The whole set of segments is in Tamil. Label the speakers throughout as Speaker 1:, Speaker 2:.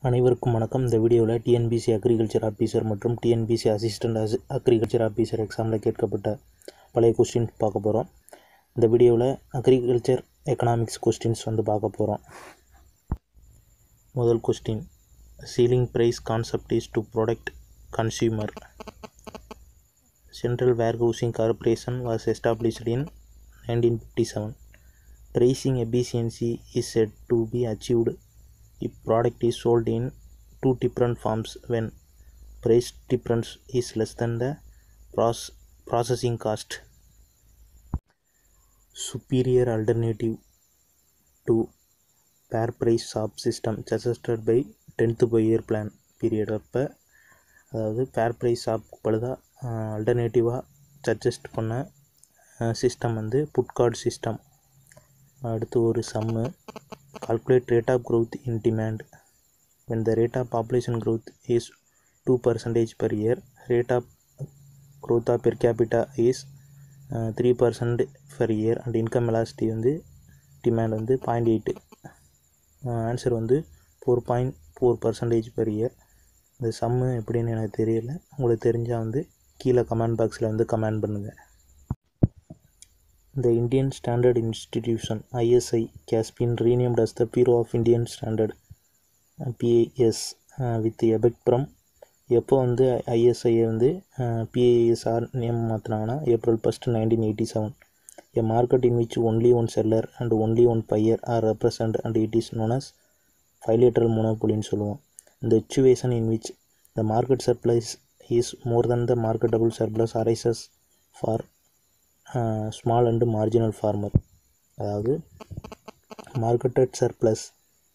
Speaker 1: அனைவருக்கும் வணக்கம் இந்த வீடியோவில் டிஎன்பிசி அக்ரிகல்ச்சர் ஆஃபீஸர் மற்றும் டிஎன்பிசி அசிஸ்டன்ட் அசி அக்ரிகல்ச்சர் ஆஃபீஸர் எக்ஸாமில் கேட்கப்பட்ட பழைய கொஸ்டின்ஸ் பார்க்க போகிறோம் இந்த வீடியோவில் அக்ரிகல்ச்சர் எக்கனாமிக்ஸ் கொஸ்டின்ஸ் வந்து பார்க்க போகிறோம் முதல் question ceiling price concept is to protect consumer central warehousing corporation was established in nineteen fifty seven pricing efficiency is said to be achieved if product is sold in two different forms when price difference is less than the proce- processing cost superior alternative to pair price shop system suggested by 10th by year plan period அப்போ அதாவது ஃபேர் ப்ரைஸ் ஷாப் பழுதாக அல்டர்னேட்டிவாக சஜஸ்ட் பண்ண சிஸ்டம் வந்து புட்கார்ட் சிஸ்டம் அடுத்து ஒரு sum calculate rate of growth in demand when the rate of population growth is 2 percentage per year rate of growth of per capita is three percent per year and income elasticity வந்து டிமாண்ட் வந்து பாயிண்ட் எயிட்டு ஆன்சர் வந்து four point four percentage per year இந்த சம்மு எப்படின்னு எனக்கு தெரியல உங்களுக்கு தெரிஞ்சால் வந்து கீழே கமெண்ட் பாக்ஸில் வந்து கமெண்ட் பண்ணுங்கள் The Indian Standard Institution ISI has been renamed as the Bureau of Indian Standard uh, PAS uh, with effect from எப்போ வந்து ஐஎஸ்ஐயை வந்து பிஏஎஸ்ஆர் நேம் மாற்றினாங்கன்னா April first nineteen eighty seven a market in which only one seller and only one buyer are represent and it is known as bilateral மோனோபொலின்னு சொல்லுவோம் இந்த situation in which the market surplus is more than the marketable surplus arises for small and marginal farmer அதாவது மார்க்கெட்டட் சர்ப்ளஸ்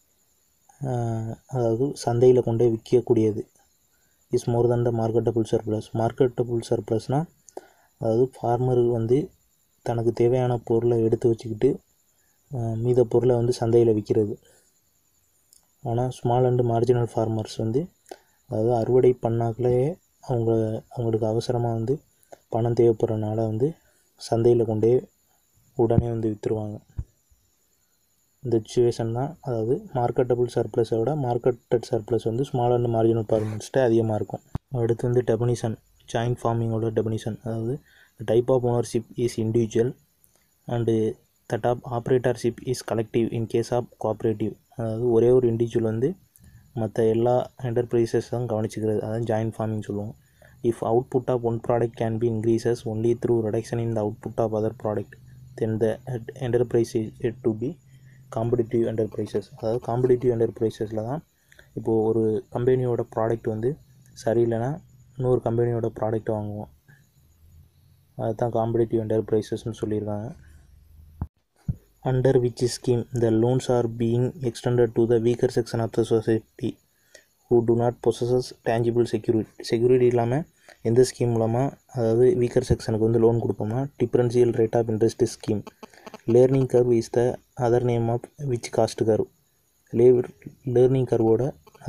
Speaker 1: அதாவது சந்தையில் கொண்டு போய் விற்கக்கூடியது is more than the marketable surplus மார்க்கெட்டபுள் சர்ப்ளஸ்னால் அதாவது ஃபார்மர் வந்து தனக்கு தேவையான பொருளை எடுத்து வச்சுக்கிட்டு மீத பொருளை வந்து சந்தையில் விற்கிறது ஆனால் ஸ்மால் அண்டு மார்ஜினல் ஃபார்மர்ஸ் வந்து அதாவது அறுவடை பண்ணாக்களே அவங்க அவங்களுக்கு அவசரமாக வந்து பணம் தேவைப்படுறனால வந்து சந்தையில் கொண்டே உடனே வந்து விற்றுருவாங்க இந்த சுச்சுவேஷன் தான் அதாவது மார்க்கெட்டபுள் சர்ப்ளஸை விட மார்க்கெட்டட் சர்ப்ளஸ் வந்து ஸ்மால் அண்ட் மார்ஜினல் ஃபார்மர்ஸ்ட்டு அதிகமாக இருக்கும் அடுத்து வந்து டெபனிஷன் ஜாயின்ட் ஃபார்மிங்கோட டெபனிஷன் அதாவது type of ownership is individual and that of operatorship is collective in case of cooperative அதாவது ஒரே ஒரு இண்டிவிஜுவல் வந்து மற்ற எல்லா என்டர்பிரைசஸ் தான் கவனிச்சிக்கிறது அதான் ஜாயின்ட் ஃபார்மிங் சொல்லுவோம் if output of one product can be increases only through reduction in the output of other product then the enterprise is it to be competitive enterprises அதாவது காம்படிட்டிவ் என்டர்பிரைசஸில் தான் இப்போது ஒரு கம்பெனியோட ப்ராடக்ட் வந்து சரியில்லைன்னா இன்னொரு கம்பெனியோட ப்ராடக்ட் வாங்குவோம் அதுதான் காம்படிட்டிவ் என்டர்பிரைசஸ்னு சொல்லியிருக்காங்க under which scheme the loans are being extended to the weaker section of the society who do not possesses tangible security security இல்லாமல் எந்த ஸ்கீம் மூலமாக அதாவது வீக்கர் செக்ஷனுக்கு வந்து லோன் கொடுப்போம்னா differential rate of interest scheme learning curve is the other name of which cost curve லே லேர்னிங் கர்வோட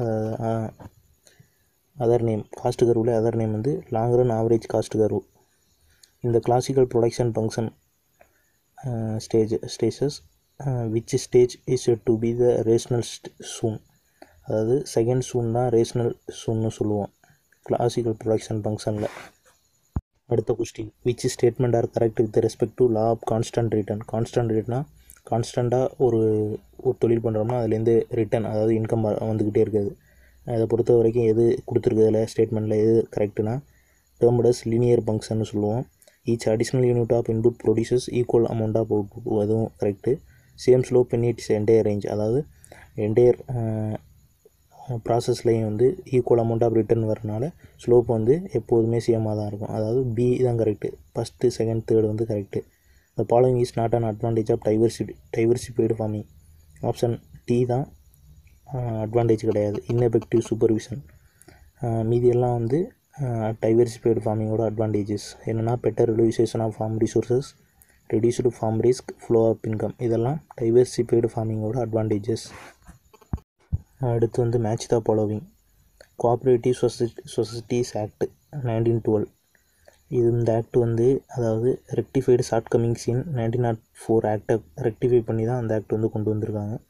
Speaker 1: அதர் நேம் காஸ்ட் கர்வில் அதர் நேம் வந்து long run average cost curve இந்த classical production function stage stages which stage is to be the rational zone அதாவது செகண்ட் சூன் தான் ரேஷ்னல் சூன்னு சொல்லுவோம் கிளாசிக்கல் ப்ரொடக்ஷன் ஃபங்க்ஷனில் அடுத்த question which statement are correct with respect to law of constant return constant ரிட்டர்னா கான்ஸ்டண்ட்டாக ஒரு ஒரு தொழில் பண்ணுறோம்னா அதுலேருந்து ரிட்டர்ன் அதாவது இன்கம் வந்துக்கிட்டே இருக்குது அதை பொறுத்த வரைக்கும் எது கொடுத்துருக்குதுல ஸ்டேட்மெண்ட்டில் எது கரெக்டுனா டேர்ம்டஸ் லீனியர் ஃபங்க்ஷன் சொல்லுவோம் each additional unit of input produces equal amount of output அதுவும் correct same slope in its entire range அதாவது என்டையர் ப்ராசஸ்லேயும் வந்து ஈக்குவல் அமௌண்ட் ஆஃப் ரிட்டர்ன் வரனால ஸ்லோப் வந்து எப்போதுமே சேமாக தான் இருக்கும் அதாவது பி தான் கரெக்டு ஃபஸ்ட்டு செகண்ட் தேர்டு வந்து correct the following is not an advantage of diversity diversified farming option D தான் அட்வான்டேஜ் கிடையாது இன்எஃபெக்டிவ் சூப்பர்விஷன் மீதி எல்லாம் வந்து டைவர்சிஃபைடு ஃபார்மிங்கோட அட்வான்டேஜஸ் என்னென்னா better relocation of farm resources reduced farm risk flow of income இதெல்லாம் டைவர்சிஃபைடு ஃபார்மிங்கோட அட்வான்டேஜஸ் அடுத்து வந்து match the following cooperative society societies act nineteen twelve இது இந்த ஆக்ட் வந்து அதாவது rectified shortcomings in nineteen nought four ஆக்டை ரெக்டிஃபை பண்ணி தான் அந்த ஆக்ட் வந்து கொண்டு வந்திருக்காங்க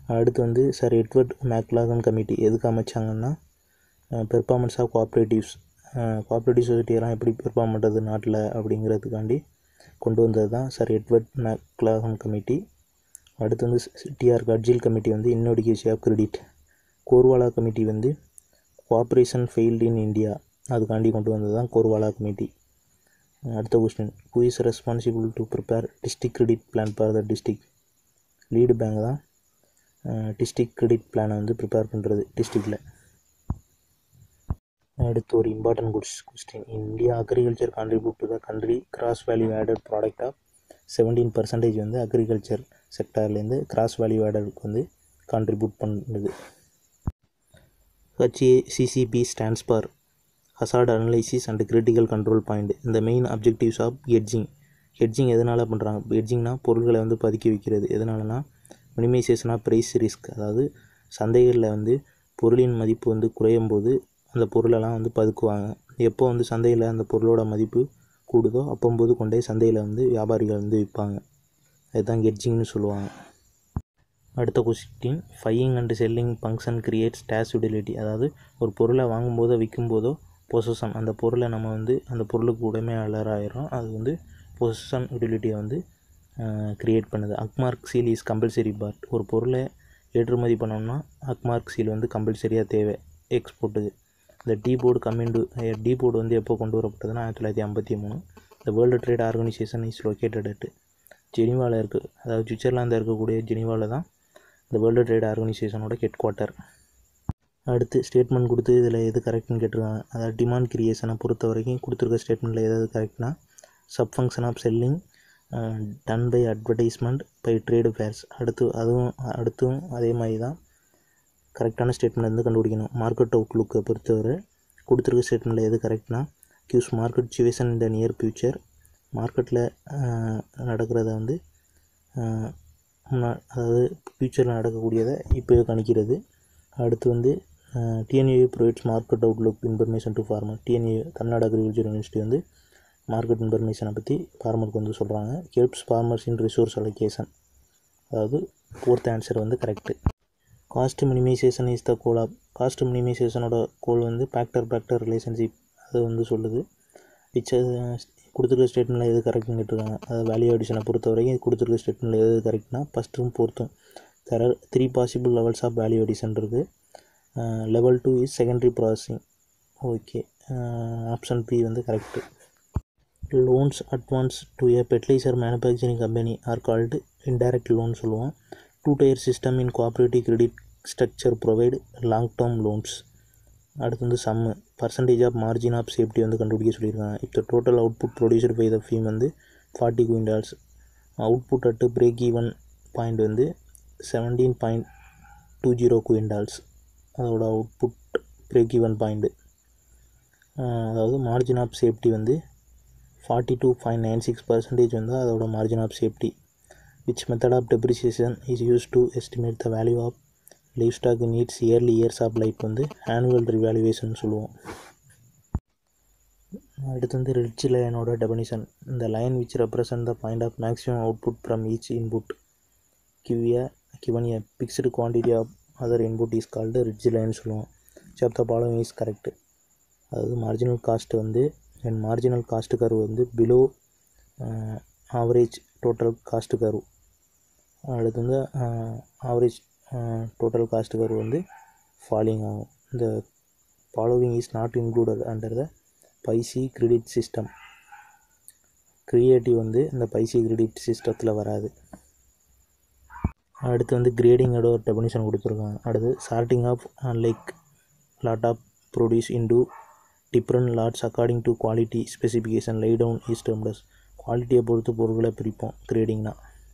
Speaker 1: அடுத்து வந்து சார் எட்வர்ட் மேக்லாகன் கமிட்டி எதுக்கு அமைச்சாங்கன்னா பெர்ஃபார்மன்ஸ் ஆஃப் கோஆப்ரேட்டிவ்ஸ் கோஆப்ரேட்டிவ் சொசைட்டியெல்லாம் எப்படி பெர்ஃபார்ம் பண்ணுறது நாட்டில் அப்படிங்கிறதுக்காண்டி கொண்டு வந்தது தான் சார் எட்வர்ட் மேக்லாகன் கமிட்டி அடுத்து வந்து டிஆர் கட்ஜில் கமிட்டி வந்து இன்னோடிகேசி ஆஃப் கிரெடிட் கோர்வாலா கமிட்டி வந்து கோஆப்ரேஷன் ஃபெயில்டு இன் இந்தியா அதுக்காண்டி கொண்டு வந்தது தான் கோர்வாலா கமிட்டி அடுத்த question who is responsible to prepare district credit plan for the district lead bank தான் டிஸ்ட்ரிக் கிரெடிட் பிளானை வந்து ப்ரிப்பேர் பண்ணுறது டிஸ்ட்ரிக்டில் அடுத்து ஒரு important goods question India agriculture contribute to the country gross value added product of seventeen percentage வந்து அக்ரிகல்ச்சர் செக்டார்லேருந்து கிராஸ் வேல்யூ ஆடருக்கு வந்து கான்ட்ரிபியூட் பண்ணுது HACCP stands for Hazard Analysis and Critical Control Point இந்த main objectives of hedging hedging எதனால் பண்ணுறாங்க ஹெட்ஜிங்னா பொருட்களை வந்து பதுக்கி வைக்கிறது எதனாலனா மினிமைசேஷன் ஆஃப் ப்ரைஸ் ரிஸ்க் அதாவது சந்தைகளில் வந்து பொருளின் மதிப்பு வந்து குறையும் போது அந்த பொருளெல்லாம் வந்து பதுக்குவாங்க எப்போ வந்து சந்தையில் அந்த பொருளோட மதிப்பு கூடுதோ அப்போம்போது கொண்டே சந்தையில் வந்து வியாபாரிகள் வந்து விற்பாங்க அதுதான் ஹெட்ஜிங்னு சொல்லுவாங்க அடுத்த question buying and selling function creates these utility அதாவது ஒரு பொருளை வாங்கும்போதோ விற்கும்போதோ பொசஷன் அந்த பொருளை நம்ம வந்து அந்த பொருளுக்கு உடைமையாளர் ஆயிரும் அது வந்து பொசஷன் யூட்டிலிட்டியை வந்து கிரியேட் பண்ணுது Agmark seal is compulsory part ஒரு பொருளை ஏற்றுமதி பண்ணோம்னா அக்மார்க் சீல் வந்து கம்பல்சரியாக தேவை எக்ஸ்போர்ட்டுக்கு இந்த டீ போர்டு கம்மிண்டு டீ போர்டு வந்து எப்போ கொண்டு வரப்பட்டதுன்னா ஆயிரத்தி தொள்ளாயிரத்தி ஐம்பத்தி மூணு இந்த world trade organisation is located at ஜெனிவாவில் இருக்குது அதாவது சுவிட்சர்லாந்தில் இருக்கக்கூடிய ஜெனிவாவில் தான் இந்த வேர்ல்டு ட்ரேட் ஆர்கனைசேஷனோட ஹெட் குவார்ட்டர் அடுத்து ஸ்டேட்மெண்ட் கொடுத்து இதில் எது கரெக்ட்னு கேட்டிருக்காங்க அதாவது டிமாண்ட் கிரியேஷனை பொறுத்த வரைக்கும் கொடுத்துருக்க ஸ்டேட்மெண்ட்டில் எதாவது கரெக்ட்னா sub function of selling done by advertisement by trade fairs அடுத்து அதுவும் அடுத்தும் அதே மாதிரி தான் கரெக்டான ஸ்டேட்மெண்ட் வந்து கண்டுபிடிக்கணும் மார்க்கெட் அவுட்லுக்கை பொறுத்தவரை கொடுத்துருக்க ஸ்டேட்மெண்ட்டில் எது கரெக்ட்னா கியூஸ் மார்க்கெட் சுவேஷன் இந்த நியர் ஃபியூச்சர் மார்க்கெட்டில் நடக்கிறத வந்து முன்னா அதாவது ஃப்யூச்சரில் நடக்கக்கூடியதை இப்போவே கணிக்கிறது அடுத்து வந்து TNU provides market outlook information to farmer TNU Tamil Nadu agriculture university வந்து மார்க்கெட் இன்ஃபர்மேஷனை பற்றி ஃபார்மருக்கு வந்து சொல்கிறாங்க helps farmers in resource allocation அதாவது ஃபோர்த் ஆன்சர் வந்து correct cost minimisation is the goal of cost மினிமைசேஷனோட கோல் வந்து ஃபேக்டர் ஃபேக்டர் ரிலேஷன்ஷிப் அது வந்து சொல்லுது விச் கொடுத்துருக்க ஸ்டேட்மெண்ட்டில் எது கரெக்ட்னு கேட்டிருக்காங்க அதாவது வேல்யூ அடிஷனை பொறுத்த வரைக்கும் கொடுத்துருக்க ஸ்டேட்மெண்ட்டில் எது கரெக்ட்னா ஃபஸ்ட்டும் ஃபோர்த்தும் there are three possible levels of value addition இருக்குது level two is secondary processing okay option B வந்து correct loans advance to a fertiliser manufacturing company are called indirect loan சொல்லுவோம் two tier system in cooperative credit structure provide long term loans அடுத்து வந்து sum percentage of margin of safety வந்து கண்டுபிடிக்க சொல்லியிருக்காங்க இப்போ total output producer by the firm வந்து forty quintals output at break even point வந்து seventeen point two zero quintals அதோட அவுட்புட் பிரேக் ஈவன் பாயிண்ட்டு அதாவது மார்ஜின் ஆஃப் சேஃப்டி வந்து forty two point nine six percentage வந்து அதோட margin of safety which method of depreciation is use to estimate the value of livestock needs yearly years of life வந்து ஆனுவல் ரிவாலுவேஷன் சொல்லுவோம் அடுத்து வந்து ரிட்ஜ் லைனோட டெபனிஷன் இந்த line which represent the point of maximum output from each input give a given a fixed quantity of other input is called ridge line சொல்லுவோம் செப் த ஃபாலோவிங் இஸ் கரெக்டு அதாவது மார்ஜினல் காஸ்ட் வந்து அண்ட் மார்ஜினல் காஸ்ட் கர்வ் வந்து below average total cost curve அடுத்து வந்து ஆவரேஜ் டோட்டல் காஸ்ட் கர்வ் வந்து ஃபாலிங் ஆகும் இந்த following is not included under the பைசி கிரெடிட் சிஸ்டம் க்ரியேட்டிவ் வந்து இந்த பைசி கிரெடிட் சிஸ்டத்தில் வராது அடுத்து வந்து கிரேடிங்கோட ஒரு டெபினிஷன் கொடுத்துருக்காங்க அடுத்து sorting of like lot of produce into different lots according to quality specification lay down is termed as குவாலிட்டியை பொறுத்து பொருட்களை பிரிப்போம் கிரேடிங்னா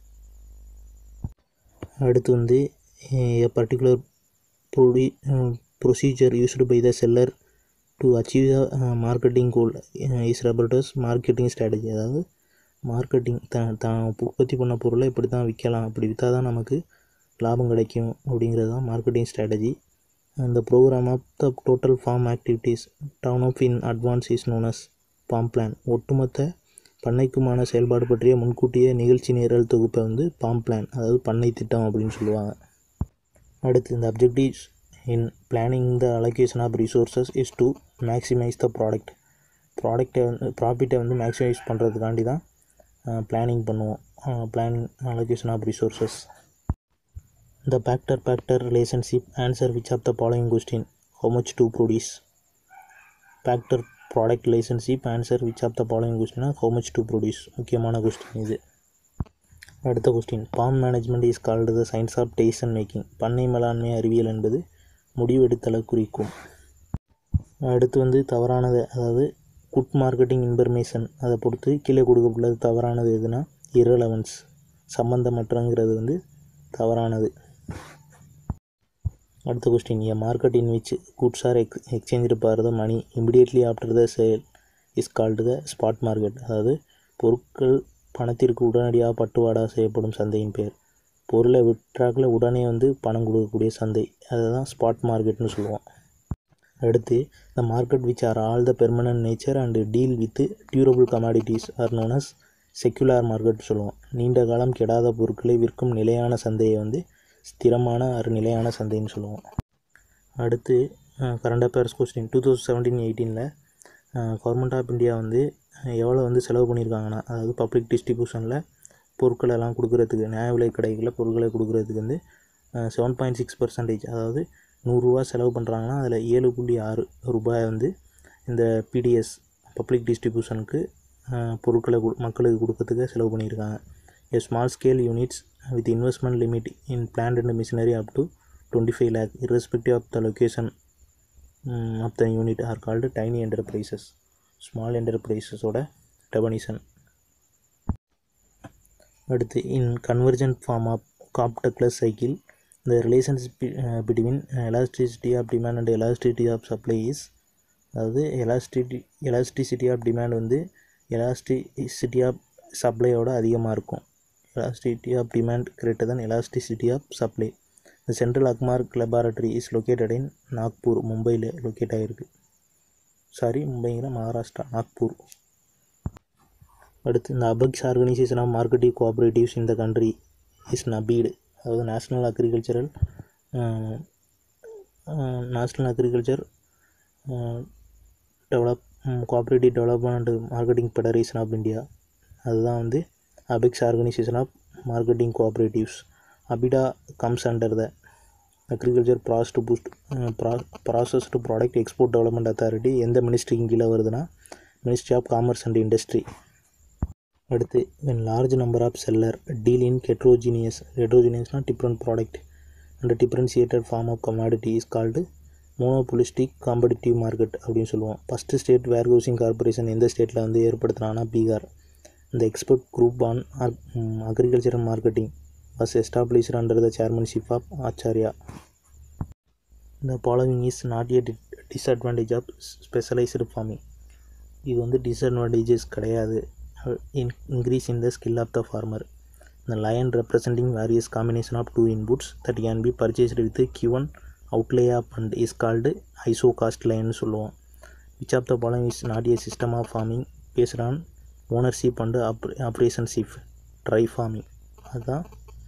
Speaker 1: அடுத்து வந்து எ பர்டிகுலர் ப்ரொடி procedure used by the seller to achieve the marketing goal is referred as marketing strategy அதாவது மார்க்கெட்டிங் த தான் உற்பத்தி பண்ண பொருளை இப்படி தான் விற்கலாம் அப்படி விற்றா தான் நமக்கு லாபம் கிடைக்கும் அப்படிங்கிறது தான் மார்க்கெட்டிங் ஸ்ட்ராட்டஜி அந்த programme of the total farm activities drawn up in advance is known as farm plan ஒட்டுமொத்த பண்ணைக்குமான செயல்பாடு பற்றிய முன்கூட்டிய நிகழ்ச்சி நிரல் தொகுப்பை வந்து பாம் பிளான் அதாவது பண்ணை திட்டம் அப்படின்னு சொல்லுவாங்க அடுத்து இந்த objectives in planning the allocation of resources is to maximise the product ப்ராடக்டை வந்து ப்ராஃபிட்டை வந்து மேக்ஸிமைஸ் பண்ணுறதுக்காண்டி தான் பிளானிங் பண்ணுவோம் planning allocation of resources the factor factor relationship answer which of the following question how much to produce factor product relationship answer which of the following question how much to produce முக்கியமான கொஸ்டின் இது அடுத்த question farm management is called the science of decision making பண்ணை மேலாண்மை அறிவியல் என்பது முடிவெடுத்தலை குறிக்கும் அடுத்து வந்து தவறானது அதாவது குட் மார்க்கெட்டிங் இன்ஃபர்மேஷன் அதை பொறுத்து கீழே கொடுக்கப்பட்டுள்ளது தவறானது எதுனா இரலவன்ஸ் சம்மந்தமற்றங்கிறது வந்து தவறானது அடுத்த question a market in which goods are ex exchanged for the money immediately after the sale is called the spot market அதாவது பொருட்கள் பணத்திற்கு உடனடியாக பட்டுவாடா செய்யப்படும் சந்தையின் பேர் பொருளை விற்றாக்கில் உடனே வந்து பணம் கொடுக்கக்கூடிய சந்தை அதை தான் ஸ்பாட் மார்க்கெட்னு சொல்லுவோம் அடுத்து the market which are all the permanent nature and deal with durable commodities are known as secular market சொல்லுவோம் நீண்ட காலம் கெடாத பொருட்களை விற்கும் நிலையான சந்தையை வந்து ஸ்திரமான ஒரு நிலையான சந்தைன்னு சொல்லுவோம் அடுத்து current affairs question two thousand seventeen எயிட்டீனில் கவர்மெண்ட் ஆஃப் இந்தியா வந்து எவ்வளோ வந்து செலவு பண்ணியிருக்காங்கன்னா அதாவது பப்ளிக் டிஸ்ட்ரிபியூஷனில் பொருட்கள் எல்லாம் கொடுக்குறதுக்கு நியாய விலை கடைகளில் பொருட்களை கொடுக்குறதுக்கு வந்து செவன் பாயிண்ட் சிக்ஸ் பர்சன்டேஜ் அதாவது நூறுரூவா செலவு பண்ணுறாங்கன்னா அதில் ஏழு புள்ளி ஆறு ரூபாய் வந்து இந்த பிடிஎஸ் பப்ளிக் டிஸ்ட்ரிபியூஷனுக்கு பொருட்களை மக்களுக்கு கொடுக்கறதுக்கு செலவு பண்ணியிருக்காங்க a small scale units with investment limit in plant and machinery up to 25 lakh irrespective of the location um, of the unit are called tiny enterprises small enterprises ஓட definition அடுத்து in convergent form of Cobb-Douglas cycle the relationship uh, between elasticity of demand and elasticity of supply is அதாவது எலாஸ்டிடி எலாஸ்டிசிட்டி ஆஃப் டிமாண்ட் வந்து எலாஸ்டிசிட்டி ஆஃப் சப்ளையோட அதிகமாக இருக்கும் elasticity of demand greater than elasticity of supply the central Agmark laboratory is located in Nagpur மும்பையில் லொக்கேட் ஆகிருக்கு சாரி மும்பைங்கிற மகாராஷ்டிரா நாக்பூர் அடுத்து இந்த apex organisation of marketing cooperatives இந்த கண்ட்ரி இஸ் நபீடு அதாவது national agricultural national agriculture develop cooperative development and marketing federation of India அதுதான் வந்து ABEX Organization of Marketing Cooperatives. ABIDA comes under the Agriculture Process to Boost uh, Pro- Process to Product Export Development Authority எந்த மினிஸ்ட்ரிக்கு கீழே வருதுன்னா ministry of commerce and industry அடுத்து when large number of seller deal in heterogeneous heterogeneousனா different product and differentiated form of commodity is called monopolistic competitive market அப்படின்னு சொல்லுவோம் ஃபஸ்ட்டு ஸ்டேட் வேர்ஹவுசிங் கார்பரேஷன் எந்த ஸ்டேட்டில் வந்து ஏற்படுத்தினாங்கன்னா Bihar The expert group on ag- um, agriculture and marketing was established under the chairmanship of Acharya. The following is not a di- disadvantage of specialized farming. இது வந்து டிஸ்அட்வான்டேஜஸ் கிடையாது in increase in the skill of the farmer the lion representing various combination of two inputs that can be purchased with a given outlay of fund is called iso cost line சொல்லுவோம் which of the following is not a system of farming based on ownership and op- operationship dry farming அதுதான்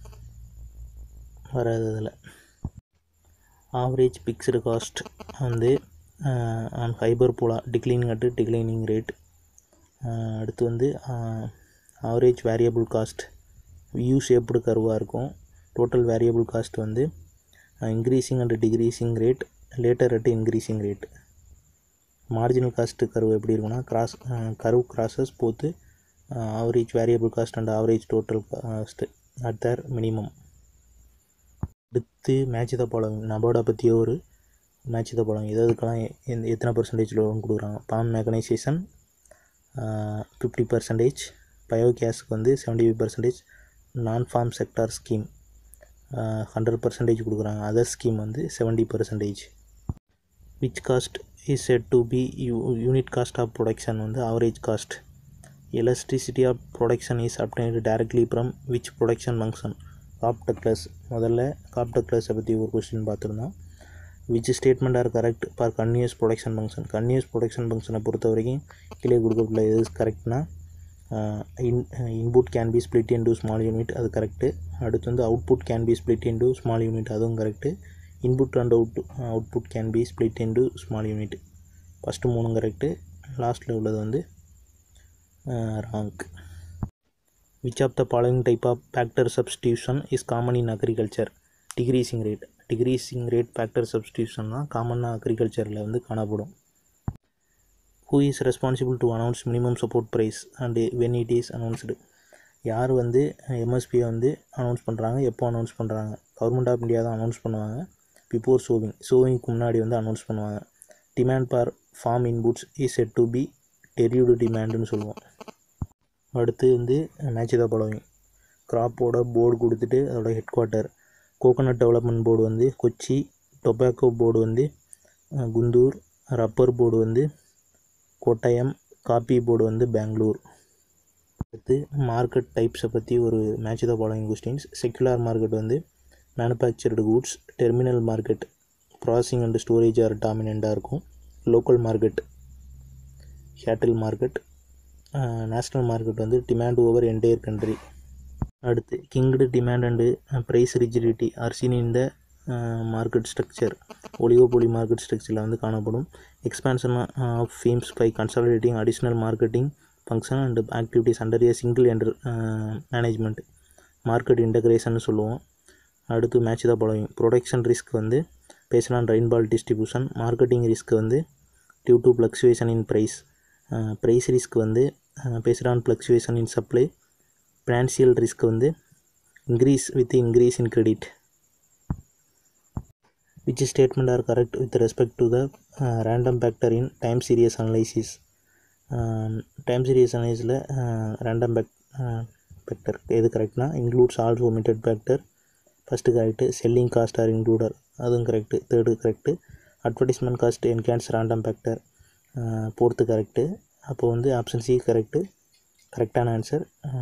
Speaker 1: வராது அதில் ஆவரேஜ் பிக்ஸ்டு காஸ்ட் வந்து on hyperbola declining at declining rate அடுத்து வந்து average variable cost U shaped கர்வாக இருக்கும் டோட்டல் வேரியபிள் காஸ்ட் வந்து increasing and decreasing rate later at increasing rate marginal cost curve எப்படி இருக்குன்னா cross curve crosses both average variable cost and average total cost at their minimum அடுத்து மேட்ச் த ஃபாலோவிங் நபோடா பற்றிய ஒரு மேட்ச் த ஃபாலோவிங் எதுக்கெல்லாம் எந்த எத்தனை பர்சன்டேஜ் லோன் கொடுக்குறாங்க farm mechanisation fifty percentage bio கேஸுக்கு வந்து seventy five percentage non farm sector scheme hundred percentage கொடுக்குறாங்க அதர் ஸ்கீம் வந்து seventy percentage which cost is set to be unit cost of production வந்து average cost electricity of production is obtained directly from which production function Cobb Douglas முதல்ல காப்டக்லஸை பற்றி ஒரு கொஸ்டின் பார்த்துருந்தோம் which statement are correct for கன்யூஸ் ப்ரொடக்ஷன் ஃபங்க்ஷன் கன்யூஸ் ப்ரொடக்ஷன் ஃபங்க்ஷனை பொறுத்த வரைக்கும் கீழே கொடுக்கப்பட்டுள்ள எது கரெக்ட்னா இன் input can be split into small unit அது கரெக்டு அடுத்து வந்து output can be split into small unit அதுவும் correct input and out output can be split into small unit first மூணும் கரெக்டு லாஸ்ட்டில் உள்ளது வந்து wrong which of the following type of factor substitution is common in agriculture decreasing rate decreasing rate factor substitution தான் காமனாக அக்ரிகல்ச்சரில் வந்து காணப்படும் who is responsible to announce minimum support price and when it is announced யார் வந்து எம்எஸ்பியை வந்து அனௌன்ஸ் பண்ணுறாங்க எப்போ அனௌன்ஸ் பண்ணுறாங்க கவர்மெண்ட் ஆஃப் இந்தியா தான் அனௌன்ஸ் பண்ணுவாங்க பிஃபோர் சோவிங் சோவிங்க்கு முன்னாடி வந்து அனௌன்ஸ் பண்ணுவாங்க demand for farm inputs is set to be derived டிமாண்டுன்னு சொல்லுவோம் அடுத்து வந்து மேட்ச் த ஃபாலோவிங் கிராப்போட போர்டு கொடுத்துட்டு அதோட head quarter coconut development board வந்து கொச்சி டொபாக்கோ போர்டு வந்து குந்தூர் ரப்பர் போர்டு வந்து கோட்டயம் காப்பி போர்டு வந்து பெங்களூர் அடுத்து மார்க்கெட் டைப்ஸை பற்றி ஒரு match the following questions secular market வந்து manufactured goods terminal market processing and storage are டாமினண்ட்டாக இருக்கும் local market cattle market national market வந்து டிமாண்ட் ஓவர் என்டையர் கண்ட்ரி அடுத்து kinked demand and price rigidity are seen in the market structure oligopoly market ஸ்ட்ரக்சரில் வந்து காணப்படும் expansion of firms by consolidating additional marketing function and activities under a single enter management market integration சொல்லுவோம் அடுத்து மேட்ச் தான் ஃபாலோவிங் ப்ரொடக்ஷன் ரிஸ்க் வந்து based on rainfall distribution marketing risk வந்து due to fluctuation in price price risk வந்து based on fluctuation in supply financial risk வந்து increase with increase in credit which statement are correct with respect to the uh, random factor in time series analysis time series அனலைஸில் ரேண்டம் பேக் ஃபேக்டர் எது கரெக்ட்னா includes also omitted factor first correct selling cost are included அதுவும் கரெக்டு third correct advertisement cost enhances random factor fourth correct அப்போ வந்து ஆப்ஷன் சி கரெக்டு கரெக்டான answer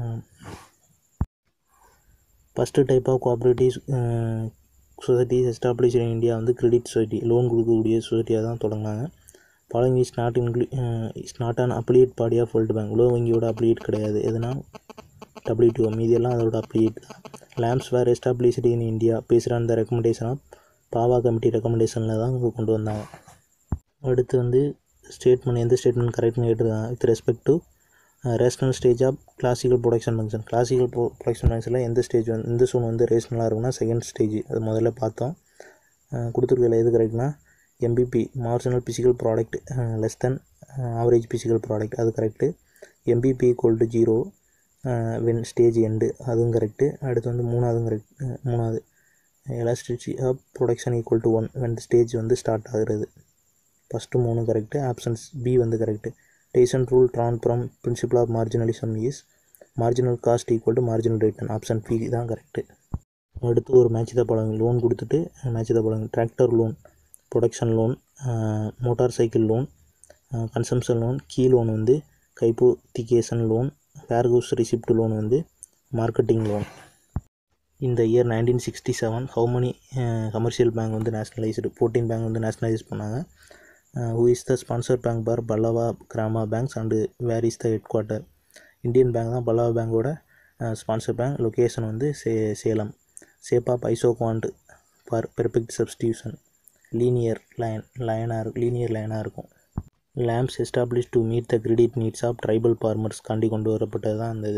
Speaker 1: first type of cooperative societies establish in India வந்து கிரெடிட் சொசைட்டி லோன் கொடுக்கக்கூடிய சொசைட்டியாக தான் தொடங்கினாங்க following is not include is not an affiliated body of world bank உலக வங்கியோட அப்ளியேட் கிடையாது எதுனா டபிள்யூடிஓ மீதியெல்லாம் அதோட அப்ளியேட் தான் LAMPS were established in India based on the recommendation of Bawa committee ரெக்கமெண்டேஷனில் தான் இங்கே கொண்டு வந்தாங்க அடுத்து வந்து ஸ்டேட்மெண்ட் எந்த ஸ்டேட்மெண்ட் கரெக்ட்னு கேட்டிருக்காங்க with respect to rational stage of classical production function classical pro production ஃபங்க்ஷனில் எந்த ஸ்டேஜ் வந்து எந்த சோன் வந்து ரேஷ்னலாக இருக்கும்னா செகண்ட் ஸ்டேஜ் அது முதல்ல பார்த்தோம் கொடுத்துருக்கல எது கரெக்ட்னா MPP marginal physical product less than average physical product அது correct MPP equal to zero when stage end அதுவும் கரெக்டு அடுத்து வந்து மூணாவதும் கரெக்ட் மூணாவது elasticity of production equal to one when stage வந்து ஸ்டார்ட் ஆகுறது ஃபஸ்ட்டு மூணு கரெக்டு ஆப்ஷன்ஸ் பி வந்து correct decision rule drawn from principle of marginalism is marginal cost equal to marginal return option B தான் கரெக்டு அடுத்து ஒரு மேட்ச் தான் பழங்க லோன் கொடுத்துட்டு மேட்ச் தான் பழங்க tractor loan production loan motor cycle loan consumption loan key loan வந்து hypothecation loan warehouse receipt loan வந்து மார்க்கெட்டிங் லோன் இந்த year nineteen sixty seven how many commercial bank வந்து நேஷ்னலைஸ்டு ஃபோர்டீன் பேங்க் வந்து நேஷ்னலைஸ் பண்ணாங்க who is the sponsor bank for Pallava Grama banks and where is the head quarter Indian bank தான் பல்லவா பேங்கோட ஸ்பான்சர் பேங்க் லொக்கேஷன் வந்து சே சேலம் சேப் app isoquant for perfect substitution linear line லைனாக இருக்கும் லீனியர் லைனாக இருக்கும் LAMPS establish to meet the credit needs of tribal farmers காண்டி கொண்டு வரப்பட்டது தான் அந்த இது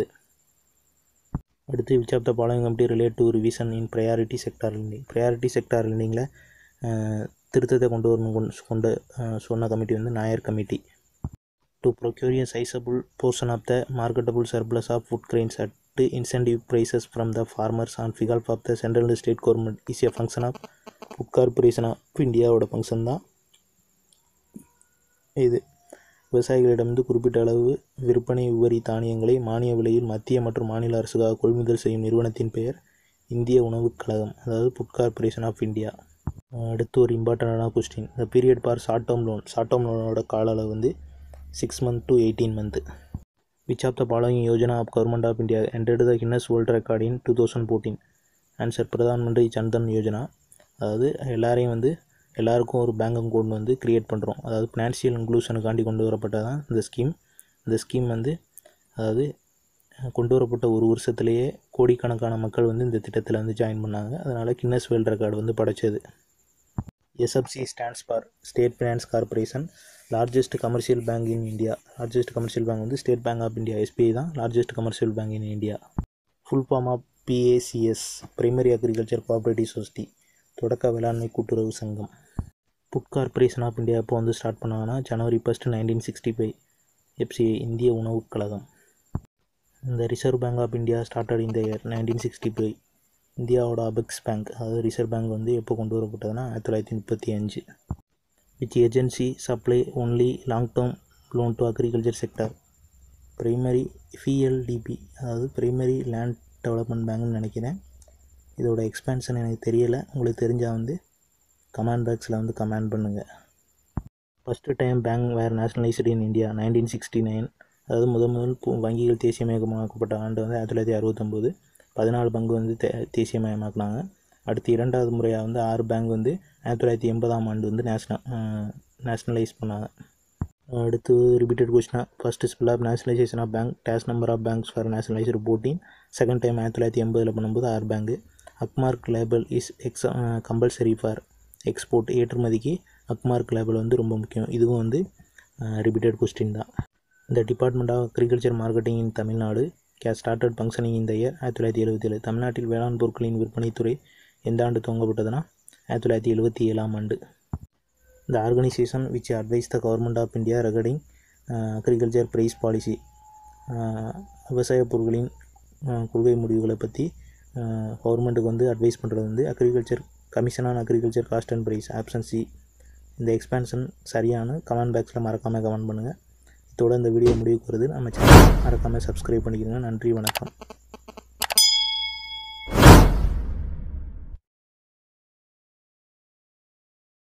Speaker 1: அடுத்து which of the following committee relate to revision in priority sector lending priority sector லெண்டிங்கில் திருத்தத்தை கொண்டு வரணும் கொண்டு கொண்டு சொன்ன கமிட்டி வந்து Nair committee to procure a sizable portion of the marketable surplus of food grains at incentive prices from the farmers on ஃபிகால்ஃப் of the central and state government is a function of food corporation of இந்தியாவோட ஃபங்க்ஷன் தான் இது விவசாயிகளிடமிருந்து குறிப்பிட்ட அளவு விற்பனை உபரி தானியங்களை மானிய விலையில் மத்திய மற்றும் மாநில அரசுக்காக கொள்முதல் செய்யும் நிறுவனத்தின் பெயர் இந்திய உணவுக் கழகம் அதாவது ஃபுட் கார்பரேஷன் ஆஃப் இந்தியா அடுத்து ஒரு இம்பார்ட்டண்டான question the period for short term loan short term லோனோட கால அளவு வந்து six month to eighteen month which of the following Yojana of government of India entered the Guinness world record in two thousand fourteen answer Pradhan Mantri Jan Dhan Yojana அதாவது எல்லாரையும் வந்து எல்லாருக்கும் ஒரு பேங்க் அக்கௌண்ட் வந்து க்ரியேட் பண்ணுறோம் அதாவது ஃபினான்ஷியல் இன்க்ளூஷனுக்காண்டி கொண்டு வரப்பட்டதான் இந்த ஸ்கீம் இந்த ஸ்கீம் வந்து அதாவது கொண்டு வரப்பட்ட ஒரு வருஷத்துலேயே கோடிக்கணக்கான மக்கள் வந்து இந்த திட்டத்தில் வந்து ஜாயின் பண்ணாங்க அதனால் கின்னஸ் வேர்ல்ட் ரெக்கார்டு வந்து படைச்சது SFC stands for state finance corporation largest commercial bank in India largest commercial bank வந்து state bank of India SBI தான் largest commercial bank in India full form of PACS primary agriculture cooperative society தொடக்க வேளாண்மை கூட்டுறவு சங்கம் ஃபுட் கார்பரேஷன் ஆஃப் இந்தியா இப்போ வந்து ஸ்டார்ட் பண்ணாங்கன்னா January first nineteen sixty five FCI இந்திய உணவுக் கழகம் இந்த reserve bank of India started இந்த இயர் நைன்டீன் சிக்ஸ்டி ஃபைவ் இந்தியாவோட அபெக்ஸ் பேங்க் அதாவது ரிசர்வ் பேங்க் வந்து எப்போ கொண்டு வரப்பட்டதுன்னா ஆயிரத்தி தொள்ளாயிரத்தி முப்பத்தி அஞ்சு which agency supply only long term loan to agriculture sector primary PLDB அதாவது பிரைமரி லேண்ட் டெவலப்மெண்ட் பேங்க்னு நினைக்கிறேன் இதோட எக்ஸ்பேன்ஷன் எனக்கு தெரியலை உங்களுக்கு தெரிஞ்சால் வந்து கமெண்ட் பாக்ஸில் வந்து கமெண்ட் பண்ணுங்கள் first time bank were nationalised in India nineteen sixty nine அதாவது முதல் முதல் பு- வங்கிகள் தேசியமயமாக்கப்பட்ட ஆண்டு வந்து ஆயிரத்தி தொள்ளாயிரத்தி அறுபத்தொம்போது பதினாலு பங்கு வந்து தே தேசியமயமாக்குனாங்க அடுத்து இரண்டாவது முறையாக வந்து ஆறு பேங்க் வந்து ஆயிரத்தி தொள்ளாயிரத்தி எண்பதாம் ஆண்டு வந்து நேஷனல் நேஷ்னலைஸ் பண்ணாங்க அடுத்து ரிப்பீட்டட் கொஸ்டினா first spell of nationalisation of bank days number of banks for nationalised fourteen second time ஆயிரத்தி தொள்ளாயிரத்தி எண்பதில் பண்ணும்போது ஆறு bank Agmark label is ex compulsory for export ஏற்றுமதிக்கு அக்மார்க் லேபிள் வந்து ரொம்ப முக்கியம் இதுவும் வந்து ரிப்பீட்டட் கொஸ்டின் தான் இந்த department of agriculture marketing in Tamil Nadu கே ஸ்டார்டட் ஃபங்க்ஷனிங் இந்த இயர் ஆயிரத்தி தொள்ளாயிரத்தி எழுபத்தேழு தமிழ்நாட்டில் வேளாண் பொருட்களின் விற்பனைத்துறை எந்த ஆண்டு துவங்கப்பட்டதுன்னா ஆயிரத்தி தொள்ளாயிரத்தி எழுபத்தி ஏழாம் ஆண்டு இந்த organisation which advise the government of India regarding agriculture price policy விவசாய பொருட்களின் அஹ், கொள்கை முடிவுகளை பற்றி கவர்மெண்ட்டுக்கு வந்து அட்வைஸ் பண்ணுறது வந்து agriculture commission on agriculture cost and price option C இந்த எக்ஸ்பேன்ஷன் சரியான கமெண்ட் பாக்ஸில் மறக்காமல் கமெண்ட் பண்ணுங்கள் இதோட இந்த வீடியோ முடிவுக்கு வருது நம்ம சேனல் மறக்காமல் சப்ஸ்கிரைப் பண்ணிக்கிறங்க நன்றி வணக்கம்